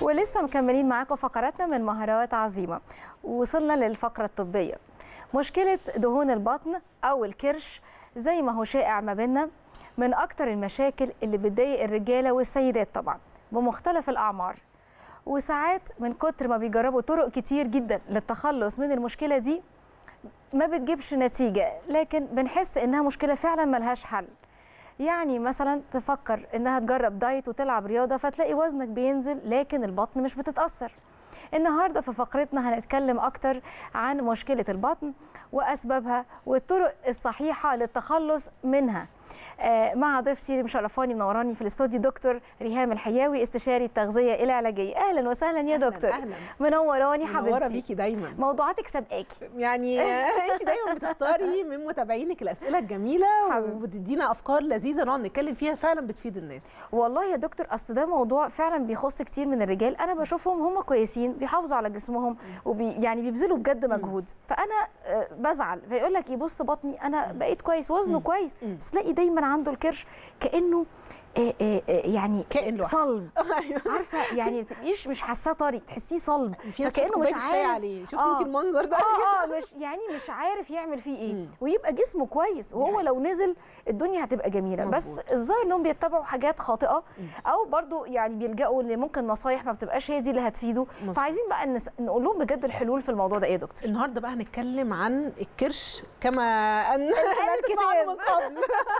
ولسه مكملين معاكم فقراتنا من مهارات عظيمه وصلنا للفقره الطبيه مشكله دهون البطن او الكرش زي ما هو شائع ما بيننا من اكتر المشاكل اللي بتضايق الرجاله والسيدات طبعا بمختلف الاعمار وساعات من كتر ما بيجربوا طرق كتير جدا للتخلص من المشكله دي ما بتجيبش نتيجه لكن بنحس انها مشكله فعلا ملهاش حل يعني مثلا تفكر انها تجرب دايت وتلعب رياضه فتلاقي وزنك بينزل لكن البطن مش بتتاثر النهارده في فقرتنا هنتكلم اكتر عن مشكله البطن واسبابها والطرق الصحيحه للتخلص منها آه، مع ضيفتي اللي مشرفاني منوراني في الاستوديو دكتور ريهام الحياوي استشاري التغذيه العلاجيه اهلا وسهلا يا أهلاً، دكتور أهلاً. منوراني منوره حبيبتي بيكي دايما موضوعاتك سابقاكي يعني انت دايما بتختاري من متابعينك الاسئله الجميله حبيبتي. وبتدينا افكار لذيذه نقعد نتكلم فيها فعلا بتفيد الناس والله يا دكتور اصل ده موضوع فعلا بيخص كتير من الرجال انا بشوفهم هم كويسين بيحافظوا على جسمهم وبي يعني بيبذلوا بجد مجهود فانا آه، بزعل فيقول لك يبص بطني انا بقيت كويس وزنه مم. كويس مم. بس تلاقي دايما عنده الكرش كانه آه، آه، آه، يعني كائن لوحده. صلب ايوه عارفه يعني ما تبقيش مش حاساه طري تحسيه صلب في ناس فكأنه تحط مش كوباية الشاي عارف. عليه شفتي آه. انت المنظر ده اه اه مش يعني مش عارف يعمل فيه ايه مم. ويبقى جسمه كويس وهو حقيقة. لو نزل الدنيا هتبقى جميله بس مظبوط. الظاهر انهم بيتبعوا حاجات خاطئه مم. او برضو يعني بيلجأوا لممكن نصايح ما بتبقاش هي دي اللي هتفيده مظبوط. فعايزين بقى نس... نقول لهم بجد الحلول في الموضوع ده ايه يا دكتور النهارده بقى هنتكلم عن الكرش كما ان لا تسمع عنه من قبل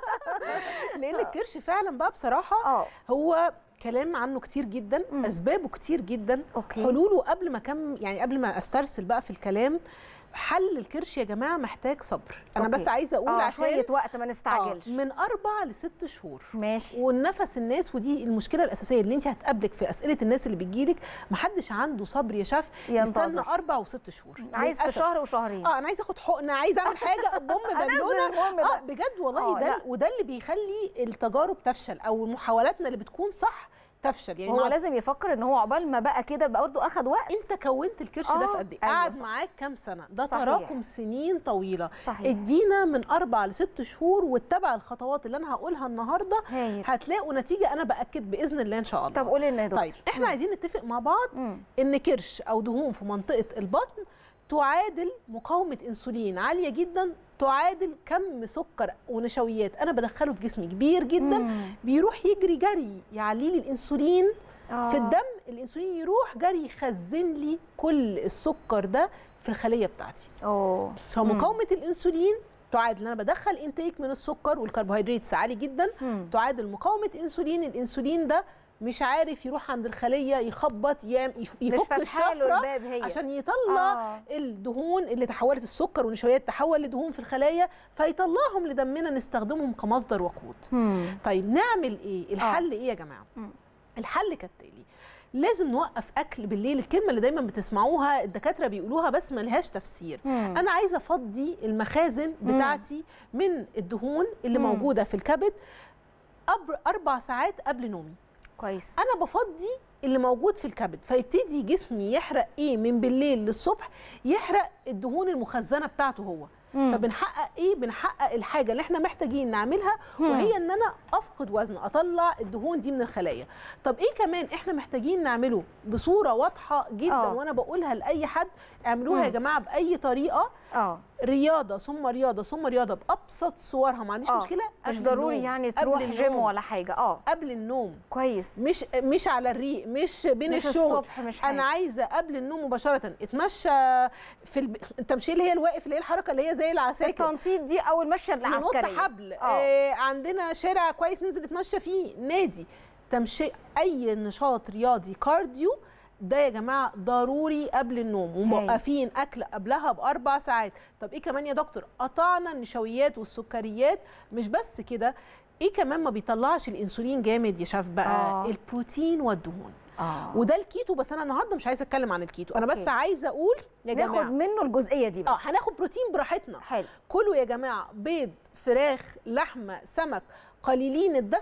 لان الكرش فعلا بقى بصراحه اه هو كلام عنه كتير جدا مم. اسبابه كتير جدا اوكي حلوله قبل ما كم يعني قبل ما استرسل بقى في الكلام حل الكرش يا جماعه محتاج صبر انا أوكي. بس عايزه اقول اه عشان شويه وقت ما آه، نستعجلش من اربع لست شهور ماشي والنفس الناس ودي المشكله الاساسيه اللي انت هتقابلك في اسئله الناس اللي بتجيلك محدش عنده صبر يا شاف ينتظر. يستنى اربع وست شهور عايز في للأسف. شهر وشهرين اه انا عايزه اخد حقنه عايزه اعمل حاجه بوم انزل بالونه المهم اه ده بجد والله آه، ده لا. وده اللي بيخلي التجارب تفشل او محاولاتنا اللي بتكون صح تفشل يعني هو مع- لازم يفكر ان هو عقبال ما بقى كده برضه اخد وقت انت كونت الكرش ده آه، في قد ايه؟ أيوة قعد صح. معاك كام سنه؟ ده صحيح. تراكم سنين طويله صحيح ادينا من اربع لست شهور واتبع الخطوات اللي انا هقولها النهارده هايل هتلاقوا نتيجه انا باكد باذن الله ان شاء الله طب قولي لنا يا دكتور طيب احنا عايزين نتفق مع بعض مم. ان كرش او دهون في منطقه البطن تعادل مقاومه انسولين عاليه جدا تعادل كم سكر ونشويات انا بدخله في جسمي كبير جدا مم. بيروح يجري جري يعلي لي الانسولين آه. في الدم الانسولين يروح جري يخزن لي كل السكر ده في الخليه بتاعتي اوه فمقاومه الانسولين تعادل ان انا بدخل انتيك من السكر والكربوهيدرات عالي جدا مم. تعادل مقاومه انسولين الانسولين ده مش عارف يروح عند الخليه يخبط يام يف- مش يفك فاتحه له الشفره الباب هي عشان يطلع آه. الدهون اللي تحولت السكر والنشويات تحول لدهون في الخلايا فيطلعهم لدمنا نستخدمهم كمصدر وقود مم. طيب نعمل ايه الحل ايه يا جماعه مم. الحل كالتالي لازم نوقف اكل بالليل الكلمه اللي دايما بتسمعوها الدكاتره بيقولوها بس ملهاش تفسير مم. انا عايزه افضي المخازن مم. بتاعتي من الدهون اللي مم. موجوده في الكبد أبر اربع ساعات قبل نومي كويس انا بفضي اللي موجود في الكبد فيبتدي جسمي يحرق ايه من بالليل للصبح يحرق الدهون المخزنه بتاعته هو مم. فبنحقق ايه بنحقق الحاجه اللي احنا محتاجين نعملها مم. وهي ان انا افقد وزن اطلع الدهون دي من الخلايا طب ايه كمان احنا محتاجين نعمله بصوره واضحه جدا آه. وانا بقولها لاي حد اعملوها يا مم. جماعه باي طريقه اه رياضه ثم رياضه ثم رياضه بابسط صورها ما عنديش آه. مشكله مش قبل ضروري النوم. يعني قبل تروح جيم النوم. ولا حاجه اه قبل النوم كويس مش مش على الريق مش بين مش الشغل الصبح مش حاجه انا عايزه قبل النوم مباشره اتمشى في الب... التمشيه اللي هي الواقف اللي هي الحركه اللي هي زي العساكر التنطيط دي او المشيه ننط العسكريه حبل آه. آه عندنا شارع كويس ننزل نتمشى فيه نادي تمشي اي نشاط رياضي كارديو ده يا جماعه ضروري قبل النوم وموقفين اكل قبلها باربع ساعات طب ايه كمان يا دكتور قطعنا النشويات والسكريات مش بس كده ايه كمان ما بيطلعش الانسولين جامد يا شاف بقى آه. البروتين والدهون اه وده الكيتو بس انا النهارده مش عايزه اتكلم عن الكيتو انا أوكي. بس عايزه اقول يا ناخد جماعه منه الجزئيه دي بس اه هناخد بروتين براحتنا حلو كلوا يا جماعه بيض فراخ لحمه سمك قليلين الدسم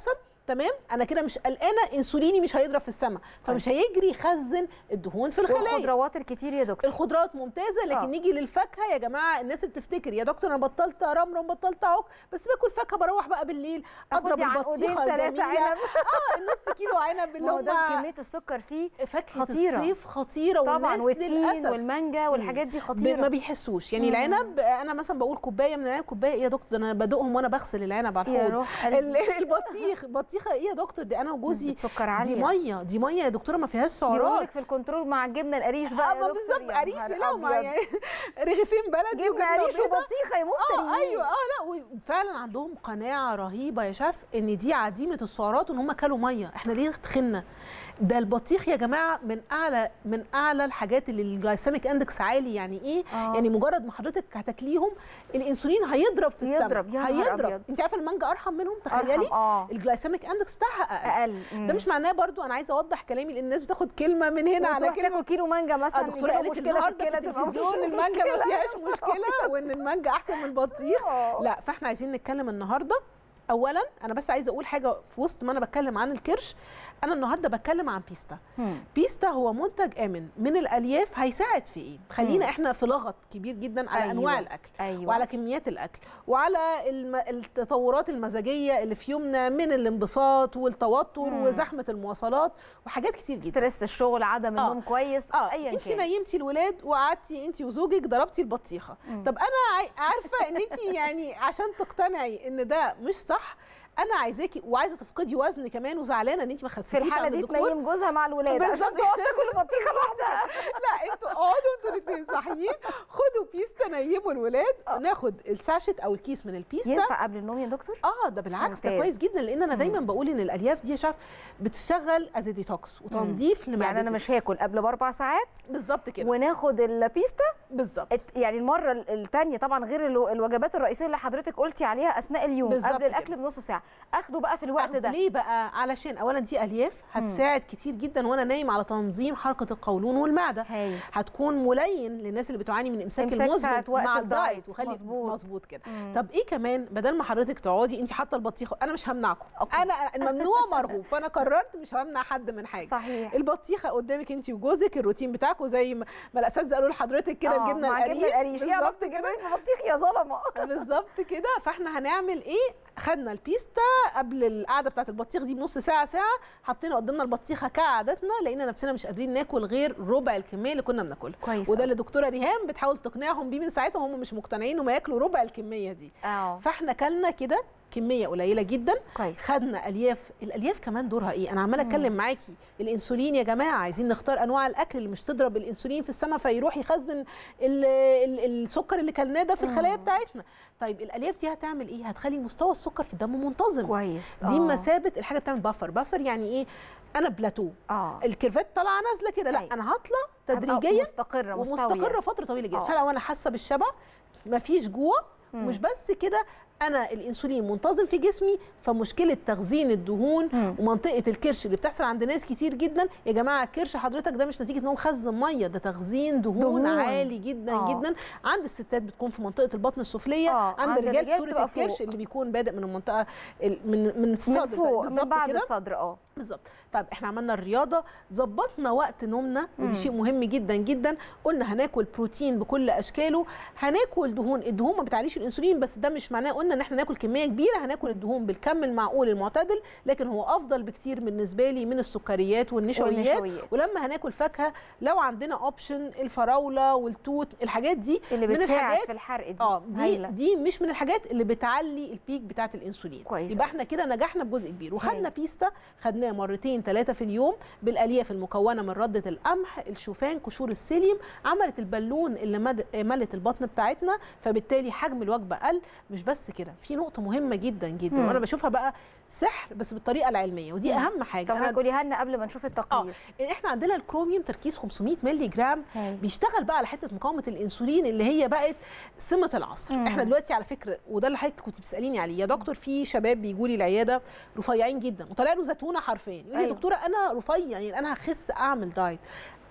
تمام انا كده مش قلقانه انسوليني مش هيضرب في السماء فمش هيجري يخزن الدهون في الخلايا والخضروات الكتير يا دكتور الخضروات ممتازه لكن آه. نيجي للفاكهه يا جماعه الناس اللي بتفتكر يا دكتور انا بطلت رمرم بطلت عك بس باكل فاكهه بروح بقى بالليل اضرب لي عنقودين البطيخه ثلاثة الجميله عنب. اه النص كيلو عنب اللي ما هو ده هم كميه السكر فيه فاكهه خطيرة. الصيف خطيره طبعا والناس والتين للاسف والمانجا والحاجات دي ب- خطيره ما بيحسوش يعني مم. العنب انا مثلا بقول كوبايه من العنب كوبايه ايه يا دكتور ده انا بدوقهم وانا بغسل العنب على يا الحوض روح ال- قلبي البطيخ بطيخه ايه يا دكتور دي انا وجوزي نسبة سكر دي عاليه ميه دي ميه يا دكتوره ما فيهاش سعرات بيقولك في الكنترول مع الجبنه القريش بقى اه يا ما دكتور، بالظبط يا قريش نهار لا ما أبيض. يعني رغيفين بلدي جبنه قريش بيضة. وبطيخه يا مفتريين اه ايوه اه لا وفعلا عندهم قناعه رهيبه يا شاف ان دي عديمه السعرات وان هم كلوا ميه احنا ليه تخنا ده البطيخ يا جماعه من اعلى من اعلى الحاجات اللي الجلايسيميك اندكس عالي يعني ايه آه. يعني مجرد ما حضرتك هتاكليهم الانسولين هيضرب في السماء يضرب، يا نهار هيضرب أبيض. انت عارفه المانجا ارحم منهم أرحم، تخيلي اه الجلايسيميك اندكس بتاعها اقل اقل مم. ده مش معناه برضو انا عايزه اوضح كلامي لان الناس بتاخد كلمه من هنا على وتروح كلمه تاكل كيلو مانجا مثلا الدكتوره يجيلها قالت مشكله في النهارده في الكلى تبقى التلفزيون مشكلة. المانجا ما فيهاش مشكله وان المانجا احسن من البطيخ آه. لا فاحنا عايزين نتكلم النهارده اولا انا بس عايزه اقول حاجه في وسط ما انا بتكلم عن الكرش انا النهارده بتكلم عن بيستا مم. بيستا هو منتج امن من الالياف هيساعد في ايه خلينا مم. احنا في لغط كبير جدا على أيوة. انواع الاكل ايوه وعلى كميات الاكل وعلى الم... التطورات المزاجيه اللي في يومنا من الانبساط والتوتر مم. وزحمه المواصلات وحاجات كتير جدا ستريس الشغل عدم آه. النوم كويس اه ايا انت كان نيمتي الولاد وقعدتي انت وزوجك ضربتي البطيخه مم. طب انا عاي- عارفه ان انت يعني عشان تقتنعي ان ده مش صح انا عايزاكي وعايزه تفقدي وزن كمان وزعلانه ان انت ما في خسيتيش الحاله عند دي الدكتور تنيم جوزها مع الولاد عشان بالظبط. تقعد تاكل البطيخه لوحدها لا انتوا اقعدوا انتوا الاثنين صاحيين خدوا بيستا نيموا الولاد آه. ناخد الساشت او الكيس من البيستا ينفع قبل النوم يا دكتور اه ده بالعكس ده ممتاز. كويس جدا لان انا مم. دايما بقول ان الالياف دي يا شاف بتشتغل از ديتوكس وتنظيف لمعدتك يعني انا مش هاكل قبل باربع ساعات بالظبط كده وناخد البيستا بالظبط الت- يعني المره الثانيه طبعا غير الو- الوجبات الرئيسيه اللي حضرتك قلتي عليها اثناء اليوم بالظبط قبل الاكل كده. بنص ساعه اخده بقى في الوقت أخده ده ليه بقى علشان اولا دي الياف هتساعد كتير جدا وانا نايم على تنظيم حركه القولون والمعده هايل هتكون ملين للناس اللي بتعاني من امساك إمساك المزمن ساعة وقت مع الدايت. الدايت وخلي مظبوط. مظبوط كده مم. طب ايه كمان بدل ما حضرتك تقعدي انت حاطه البطيخه انا مش همنعكم أوكي. انا الممنوع مرغوب فانا قررت مش همنع حد من حاجه صحيح البطيخه قدامك انت وجوزك الروتين بتاعكم زي ما ما الاساتذه قالوا لحضرتك كده آه، الجبنه مع القريش جبنه القريش ايه بالظبط علاقه الجبنه بالبطيخ يا ظلمه بالظبط كده فاحنا هنعمل ايه خدنا البيستا قبل القعده بتاعت البطيخ دي بنص ساعه ساعه حطينا قدامنا البطيخه كعادتنا لقينا نفسنا مش قادرين ناكل غير ربع الكميه اللي كنا بناكلها كويس وده أوي. اللي دكتوره ريهام بتحاول تقنعهم بيه من ساعتها وهم مش مقتنعين انهم ياكلوا ربع الكميه دي اه فاحنا كلنا كده كميه قليله جدا كويس خدنا الياف الالياف كمان دورها ايه انا عماله مم. اتكلم معاكي الانسولين يا جماعه عايزين نختار انواع الاكل اللي مش تضرب الانسولين في السماء فيروح يخزن ال ال السكر اللي كلناه ده في الخلايا مم. بتاعتنا طيب الالياف دي هتعمل ايه هتخلي مستوى السكر في الدم منتظم كويس دي آه. مثابه الحاجه بتعمل بفر بفر يعني ايه انا بلاتو اه الكيرفات طالعه نازله كده لا أيوة. انا هطلع أبقى تدريجيا مستقره مستويه ومستقره فتره طويله جدا آه. فلو انا حاسه بالشبع مفيش جوع مم. مش بس كده انا الانسولين منتظم في جسمي فمشكله تخزين الدهون مم. ومنطقه الكرش اللي بتحصل عند ناس كتير جدا يا جماعه الكرش حضرتك ده مش نتيجه ان هو مخزن ميه ده تخزين دهون, دهون. عالي جدا آه. جدا عند الستات بتكون في منطقه البطن السفليه آه، عند عند الرجال الرجال صوره بتبقى الكرش فوق. اللي بيكون بادئ من المنطقه ال- من من الصدر من ده. فوق من بالظبط بعد كده الصدر اه بالظبط طيب احنا عملنا الرياضه ظبطنا وقت نومنا مم. ودي شيء مهم جدا جدا قلنا هناكل بروتين بكل اشكاله هناكل دهون الدهون ما بتعليش الانسولين بس ده مش معناه قلنا ان احنا ناكل كميه كبيره هناكل الدهون بالكم المعقول المعتدل لكن هو افضل بكتير بالنسبه لي من السكريات والنشويات والنشويات. ولما هناكل فاكهه لو عندنا اوبشن الفراوله والتوت الحاجات دي اللي من بتساعد الحاجات في الحرق دي اه دي هايلة. دي مش من الحاجات اللي بتعلي البيك بتاعه الانسولين كويس يبقى أوي. احنا كده نجحنا بجزء كبير وخدنا هايل. بيستا خدناه مرتين ثلاثه في اليوم بالالياف المكونه من رده القمح الشوفان قشور السيليوم عملت البالون اللي مد- ملت البطن بتاعتنا فبالتالي حجم الوجبه قل مش بس كده في نقطه مهمه جدا جدا مم. وانا بشوفها بقى سحر بس بالطريقه العلميه ودي مم. اهم حاجه طب أنا قوليها لنا قبل ما نشوف التقرير احنا عندنا الكروميوم تركيز 500 مللي جرام هايل. بيشتغل بقى على حته مقاومه الانسولين اللي هي بقت سمه العصر مم. احنا دلوقتي على فكره وده اللي حضرتك كنت بتساليني عليه يا دكتور في شباب بيجوا لي العياده رفيعين جدا وطالع له زيتونه حرفيا يقول لي يا أيوة. دكتوره انا رفيع يعني انا هخس اعمل دايت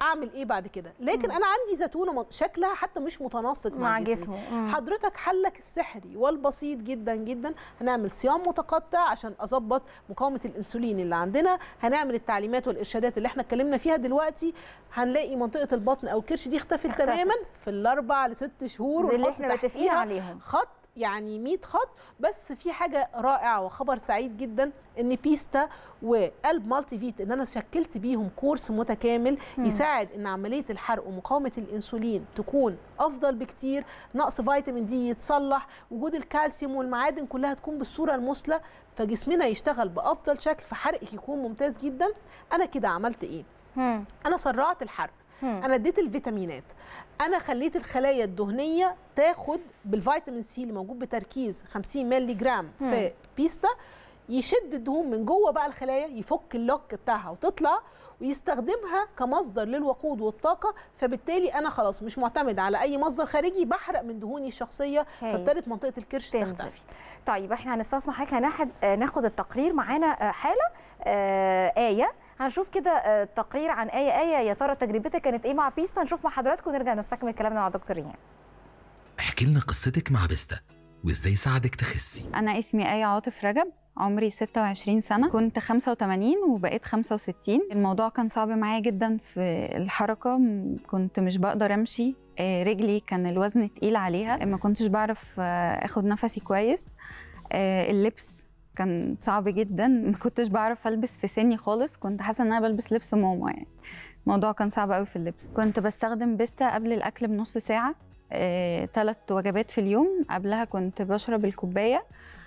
اعمل ايه بعد كده لكن انا عندي زيتونه م- شكلها حتى مش متناسق مع, مع جسمي. جسمه مم. حضرتك حلك السحري والبسيط جدا جدا هنعمل صيام متقطع عشان اظبط مقاومه الانسولين اللي عندنا هنعمل التعليمات والارشادات اللي احنا اتكلمنا فيها دلوقتي هنلاقي منطقه البطن او الكرش دي اختفت, اختفت. تماما في الاربع لست شهور زي اللي ونحط احنا متفقين تحتيها عليهم خط يعني 100 خط بس في حاجه رائعه وخبر سعيد جدا ان بيستا وقلب مالتي فيت ان انا شكلت بيهم كورس متكامل مم. يساعد ان عمليه الحرق ومقاومه الانسولين تكون افضل بكتير نقص فيتامين دي يتصلح وجود الكالسيوم والمعادن كلها تكون بالصوره المثلى فجسمنا يشتغل بافضل شكل فحرقك يكون ممتاز جدا انا كده عملت ايه مم. انا سرعت الحرق مم. انا اديت الفيتامينات انا خليت الخلايا الدهنيه تاخد بالفيتامين سي اللي موجود بتركيز 50 مللي جرام في بيستا يشد الدهون من جوه بقى الخلايا يفك اللوك بتاعها وتطلع ويستخدمها كمصدر للوقود والطاقه فبالتالي انا خلاص مش معتمد على اي مصدر خارجي بحرق من دهوني الشخصيه هاي. فابتدت منطقه الكرش تنزل. تختفي طيب احنا هنستسمح حضرتك هناخد آه، ناخد التقرير معانا آه، حاله آه، آية هنشوف كده آه، تقرير عن آية آية يا ترى تجربتك كانت ايه مع بيستا هنشوف مع حضراتكم ونرجع نستكمل كلامنا مع دكتور ريهام احكي لنا قصتك مع بيستا وازاي ساعدك تخسي أنا اسمي آية عاطف رجب عمري 26 سنة كنت 85 وبقيت 65 الموضوع كان صعب معايا جدا في الحركة م- كنت مش بقدر أمشي آه، رجلي كان الوزن تقيل عليها ما كنتش بعرف آه، أخد نفسي كويس آه، اللبس كان صعب جدا ما كنتش بعرف ألبس في سني خالص كنت حاسة إن أنا بلبس لبس ماما يعني الموضوع كان صعب قوي في اللبس كنت بستخدم بيستا قبل الأكل بنص ساعة ثلاث وجبات في اليوم قبلها كنت بشرب الكوباية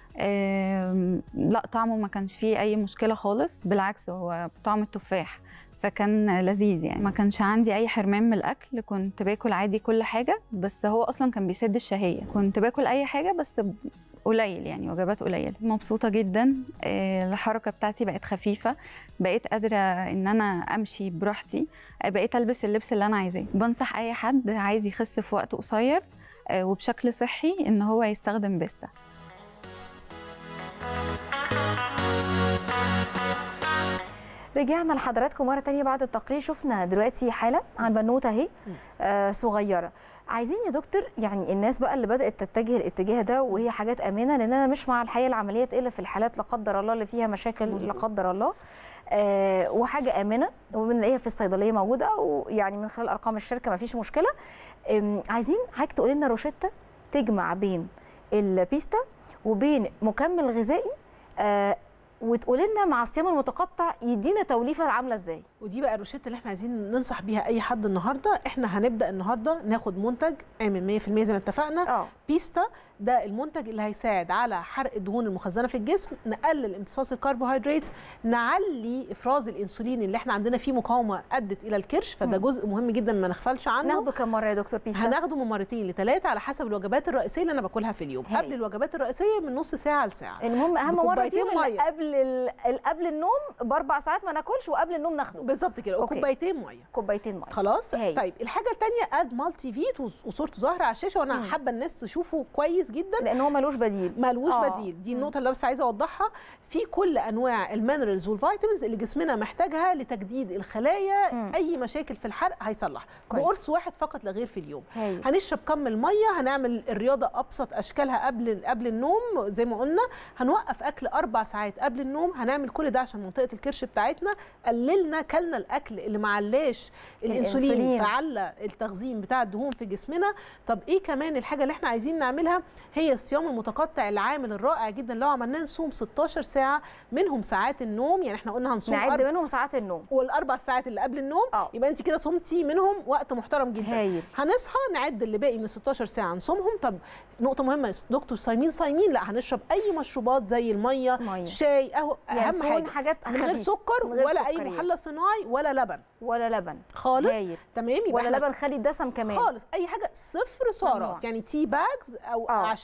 آم، لا طعمه ما كانش فيه اي مشكله خالص بالعكس هو طعم التفاح فكان لذيذ يعني ما كانش عندي اي حرمان من الاكل كنت باكل عادي كل حاجه بس هو اصلا كان بيسد الشهيه كنت باكل اي حاجه بس ب- قليل يعني وجبات قليله مبسوطه جدا آه، الحركه بتاعتي بقت خفيفه بقيت قادره ان انا امشي براحتي آه، بقيت البس اللبس اللي انا عايزاه بنصح اي حد عايز يخس في وقت قصير آه، وبشكل صحي ان هو يستخدم بيستا رجعنا لحضراتكم مره تانية بعد التقرير شفنا دلوقتي حاله عن بنوته اهي آه صغيره عايزين يا دكتور يعني الناس بقى اللي بدات تتجه الاتجاه ده وهي حاجات امنه لان انا مش مع الحياه العمليه الا في الحالات لا قدر الله اللي فيها مشاكل لا مظبوط. قدر الله آه وحاجه امنه وبنلاقيها في الصيدليه موجوده او يعني من خلال ارقام الشركه ما فيش مشكله آم، عايزين حضرتك تقول لنا روشته تجمع بين البيستا وبين مكمل غذائي آه وتقول لنا مع الصيام المتقطع يدينا توليفه عامله ازاي ودي بقى الروشته اللي احنا عايزين ننصح بيها اي حد النهارده احنا هنبدا النهارده ناخد منتج امن 100% زي ما اتفقنا اه بيستا ده المنتج اللي هيساعد على حرق الدهون المخزنه في الجسم نقلل امتصاص الكربوهيدرات نعلي افراز الانسولين اللي احنا عندنا فيه مقاومه ادت الى الكرش فده مم. جزء مهم جدا ما نغفلش عنه ناخده كم مره يا دكتور بيستا هناخده من مرتين لثلاثه على حسب الوجبات الرئيسيه اللي انا باكلها في اليوم هاي. قبل الوجبات الرئيسيه من نص ساعه لساعه المهم اهم مره بكوبايتين فيهم اللي مية. قبل ال- ال- قبل النوم باربع ساعات ما ناكلش وقبل النوم ناخده بالظبط كده أوكي. وكوبايتين ميه كوبايتين ميه خلاص هاي. طيب الحاجه الثانيه اد مالتي فيت وص- وصورته ظاهره على الشاشه وانا مم. حابه الناس تشوفه كويس جدا لان هو ملوش بديل ملوش آه. بديل دي مم. النقطه اللي بس عايزه اوضحها في كل انواع المينرالز والفيتامينز اللي جسمنا محتاجها لتجديد الخلايا مم. اي مشاكل في الحرق هيصلح كويس. بقرص واحد فقط لا غير في اليوم هاي هنشرب كم الميه هنعمل الرياضه ابسط اشكالها قبل قبل النوم زي ما قلنا هنوقف اكل اربع ساعات قبل النوم هنعمل كل ده عشان منطقه الكرش بتاعتنا قللنا كلنا الاكل اللي معلاش الانسولين الإنسولين. فعلى التخزين بتاع الدهون في جسمنا طب ايه كمان الحاجه اللي احنا عايزين نعملها هي الصيام المتقطع العامل الرائع جدا لو عملناه نصوم 16 ساعه منهم ساعات النوم يعني احنا قلنا هنصوم نعد أربع منهم ساعات النوم والاربع ساعات اللي قبل النوم اه يبقى انت كده صمتي منهم وقت محترم جدا هايل هنصحى نعد اللي باقي من 16 ساعه نصومهم طب نقطه مهمه دكتور صايمين صايمين لا هنشرب اي مشروبات زي الميه ميه شاي قهوه اهم ينسون حاجه حاجات من غير خفيفة، سكر من غير ولا اي سكريات. محلى صناعي ولا لبن ولا لبن خالص هايل تمام يبقى ولا إحنا لبن خالي الدسم كمان خالص اي حاجه صفر ممنوع. سعرات يعني تي باجز او آه. اعشاب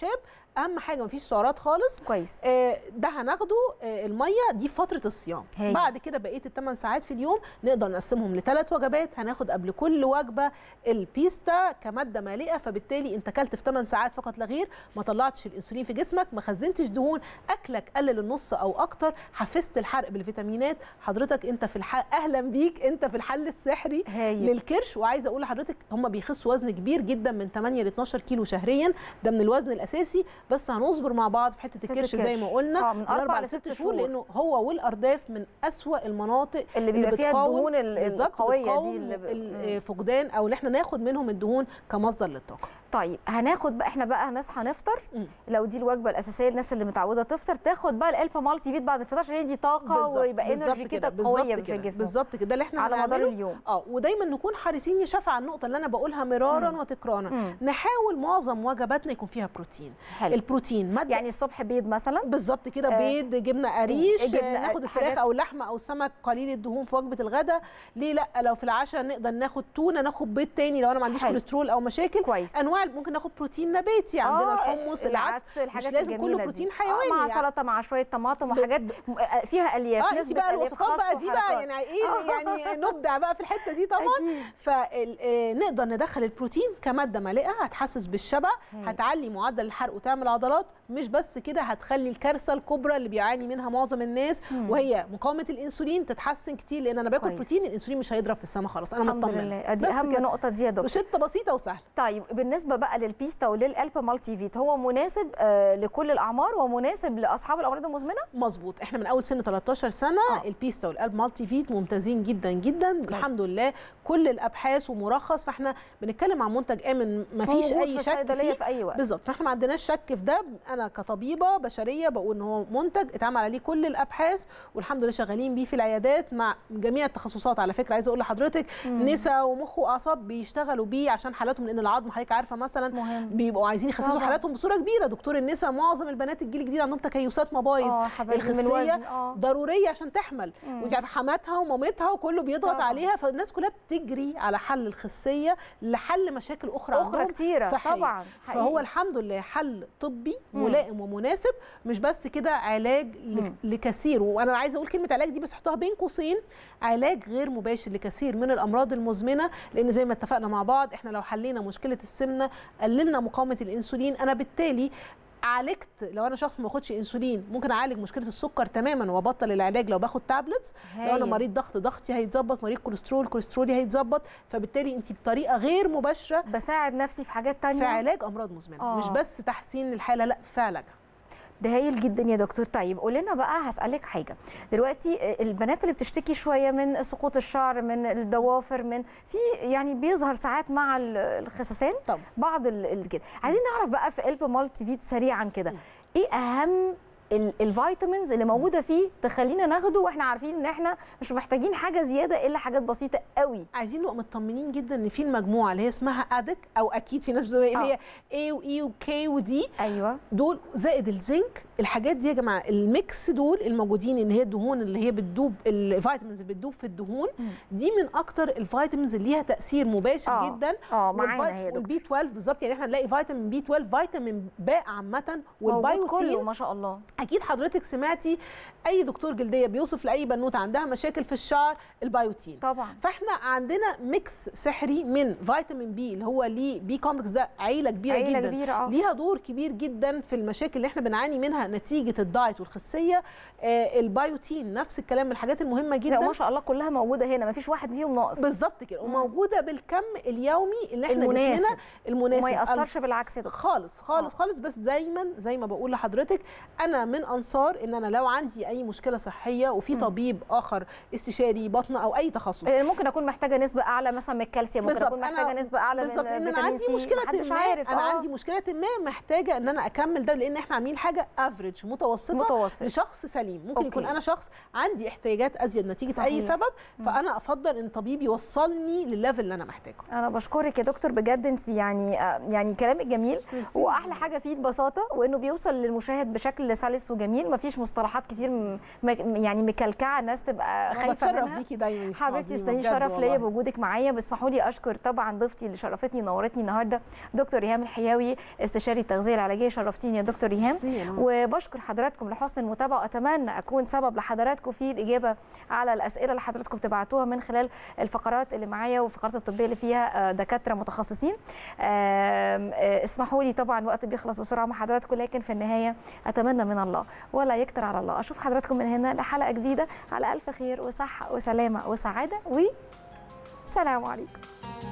اهم حاجه مفيش سعرات خالص كويس آه، ده هناخده آه، الميه دي في فتره الصيام هايل. بعد كده بقيه الثمان ساعات في اليوم نقدر نقسمهم لثلاث وجبات هناخد قبل كل وجبه البيستا كماده مالئه فبالتالي انت اكلت في 8 ساعات فقط لا غير ما طلعتش الانسولين في جسمك ما خزنتش دهون اكلك قلل النص او اكتر حفزت الحرق بالفيتامينات حضرتك انت في الحل اهلا بيك انت في الحل السحري هايل للكرش وعايزه اقول لحضرتك هم بيخسوا وزن كبير جدا من 8 ل 12 كيلو شهريا ده من الوزن الاساسي بس هنصبر مع بعض في حته حتة الكرش زي ما الكرش. قلنا آه، من أربع لست شهور. لانه هو والارداف من أسوأ المناطق اللي بيبقى فيها بتقاوم- الدهون ال- بالظبط القويه بتقاوم دي اللي ب... مم. الفقدان او ان احنا ناخد منهم الدهون كمصدر للطاقه طيب هناخد بقى احنا بقى هنصحى نفطر مم. لو دي الوجبه الاساسيه للناس اللي متعوده تفطر تاخد بقى الالفا مالتي فيت بعد الفطار عشان يدي طاقه بالظبط، ويبقى بالظبط انرجي كده بالظبط قويه في كده، الجسم بالظبط كده ده اللي احنا على مدار هنعمله. اليوم اه ودايما نكون حريصين يشفع على النقطه اللي انا بقولها مرارا مم. وتكرارا مم. نحاول معظم وجباتنا يكون فيها بروتين حلو البروتين ماده يعني الصبح بيض مثلا بالظبط كده آه، بيض جبنه قريش جبنة آه، ناخد الفراخ حاجات- او اللحمه او السمك قليل الدهون في وجبه الغداء ليه لا لو في العشاء نقدر ناخد تونه ناخد بيض تاني لو انا ما عنديش حلو. كوليسترول او مشاكل كويس انواع ممكن ناخد بروتين نباتي عندنا آه، الحمص العدس الحاجات مش لازم كله الجميلة دي. بروتين آه، حيواني مع يعني. سلطه مع شويه طماطم ب- وحاجات م- آه، فيها الياف اه انت نسبة بقى ألياف الوصفات خاصة بقى دي بقى وحركات. يعني ايه يعني نبدع بقى في الحته دي طبعا أكيد. فنقدر ندخل البروتين كماده مالئه هتحسس بالشبع هايل. هتعلي معدل الحرق وتعمل عضلات مش بس كده هتخلي الكارثه الكبرى اللي بيعاني منها معظم الناس مم. وهي مقاومه الانسولين تتحسن كتير لان انا باكل كويس. بروتين الانسولين مش هيضرب في السماء خلاص انا الحمد مطمنه لله دي بس اهم كده. نقطه دي يا دكتور روشته بسيطه وسهله طيب بالنسبه بقى للبيستا وللالفا مالتي فيت هو مناسب آه، لكل الاعمار ومناسب لاصحاب الامراض المزمنه مظبوط احنا من اول سن 13 سنه آه. آه. البيستا والقلب مالتي فيت ممتازين جدا جدا الحمد لله كل الابحاث ومرخص فاحنا بنتكلم عن منتج امن ما فيش موجود اي في شك الصيدليه فيه في اي وقت بالظبط فاحنا ما عندناش شك في ده انا كطبيبه بشريه بقول ان هو منتج اتعمل عليه كل الابحاث والحمد لله شغالين بيه في العيادات مع جميع التخصصات على فكره عايزه اقول لحضرتك مم. نسا ومخ واعصاب بيشتغلوا بيه عشان حالاتهم لان العظم حضرتك عارفه مثلا مهم بيبقوا عايزين يخسسوا طبعاً. حالاتهم بصوره كبيره دكتور النسا معظم البنات الجيل الجديد عندهم تكيسات مبايض اه حبايبي من الخصية الوزن اه ضروريه عشان تحمل مم. وانت عارفه حماتها ومامتها وكله بيضغط طبعاً. عليها فالناس كلها بتجري على حل الخصيه لحل مشاكل اخرى اخرى عندهم كتيره صحية. طبعا فهو حقيقي. الحمد لله حل طبي مم. ملائم ومناسب مش بس كده علاج ل- مم. لكثير وانا عايزه اقول كلمه علاج دي بس احطها بين قوسين علاج غير مباشر لكثير من الامراض المزمنه لان زي ما اتفقنا مع بعض احنا لو حلينا مشكله السمنه قللنا مقاومه الانسولين انا بالتالي عالجت لو انا شخص ما باخدش انسولين ممكن اعالج مشكله السكر تماما وابطل العلاج لو باخد تابلتس لو انا هايل. مريض ضغط ضغطي هيتظبط مريض كوليسترول كوليسترولي هيتظبط فبالتالي انت بطريقه غير مباشره بساعد نفسي في حاجات تانية في علاج امراض مزمنه آه. مش بس تحسين الحاله لا في علاجها ده هايل جدا يا دكتور طيب قول لنا بقى هسألك حاجة دلوقتي البنات اللي بتشتكي شوية من سقوط الشعر من الضوافر من في يعني بيظهر ساعات مع ال- الخسسان طبعا بعض ال- ال- كده عايزين نعرف بقى في قلب مالتي فيت سريعا كده م. ايه اهم ال- الفيتامينز اللي موجوده فيه تخلينا ناخده واحنا عارفين ان احنا مش محتاجين حاجه زياده الا حاجات بسيطه قوي عايزين نبقى مطمنين جدا ان في المجموعه اللي هي اسمها ادك او اكيد في ناس بتقول اللي هي اي واي وكي ودي ايوه دول زائد الزنك الحاجات دي يا جماعه الميكس دول الموجودين ان هي الدهون اللي هي بتدوب الفيتامينز اللي بتدوب في الدهون مم. دي من اكتر الفيتامينز اللي ليها تاثير مباشر آه. جدا اه معانا والفيت- هي دكتور والبي 12 بالظبط يعني احنا نلاقي فيتامين بي 12 فيتامين باء عامه موجود والبايوتين كله ما شاء الله اكيد حضرتك سمعتي اي دكتور جلديه بيوصف لاي بنوته عندها مشاكل في الشعر البيوتين طبعا فاحنا عندنا ميكس سحري من فيتامين بي اللي هو ليه بي كومبلكس ده عيله كبيره عيله جدا كبيره اه ليها دور كبير جدا في المشاكل اللي احنا بنعاني منها نتيجه الدايت والخسيه آه البيوتين نفس الكلام من الحاجات المهمه لا جدا ما شاء الله كلها موجوده هنا ما فيش واحد فيهم ناقص بالظبط كده مم. وموجوده بالكم اليومي اللي احنا المناسب. جسمنا المناسب وما ياثرش بالعكس يا دكتور خالص خالص آه. خالص بس دايما زي ما بقول لحضرتك انا من انصار ان انا لو عندي اي مشكله صحيه وفي مم. طبيب اخر استشاري بطن او اي تخصص آه، ممكن اكون محتاجه نسبه اعلى مثلا من الكالسيوم ممكن بالظبط. اكون أنا- محتاجه نسبه اعلى بالظبط من ان انا فيتامين عندي سي مشكله محدش ما عارف انا آه. عندي مشكله ما محتاجه ان انا اكمل ده لان احنا عاملين حاجه افريج متوسطه متوسط لشخص سليم ممكن أوكي. يكون انا شخص عندي احتياجات ازيد نتيجه صحيح. اي سبب مم. فانا افضل ان طبيب يوصلني للليفل اللي انا محتاجه انا بشكرك يا دكتور بجد انت يعني آه، يعني كلامك جميل واحلى حاجه فيه البساطه وانه بيوصل للمشاهد بشكل سلس سلس وجميل مفيش مصطلحات كتير م... م- يعني مكلكعه الناس تبقى انا خايفه بتشرف منها بيكي دايما يا شيخ حبيبتي عظيمة، استني بجد شرف ليا والله. بوجودك معايا بس اسمحوا لي اشكر طبعا ضيفتي اللي شرفتني ونورتني النهارده دكتور ايهام الحياوي استشاري التغذيه العلاجيه شرفتيني يا دكتور ايهام ميرسي يا نور. وبشكر حضراتكم لحسن المتابعه واتمنى اكون سبب لحضراتكم في الاجابه على الاسئله اللي حضراتكم بتبعتوها من خلال الفقرات اللي معايا والفقرات الطبيه اللي فيها آه، دكاتره متخصصين آم، آه، اسمحوا لي طبعا الوقت بيخلص بسرعه مع حضراتكم لكن في النهايه اتمنى من الله ولا يكتر على الله اشوف حضراتكم من هنا لحلقه جديده على الف خير وصحه وسلامه وسعاده وسلام عليكم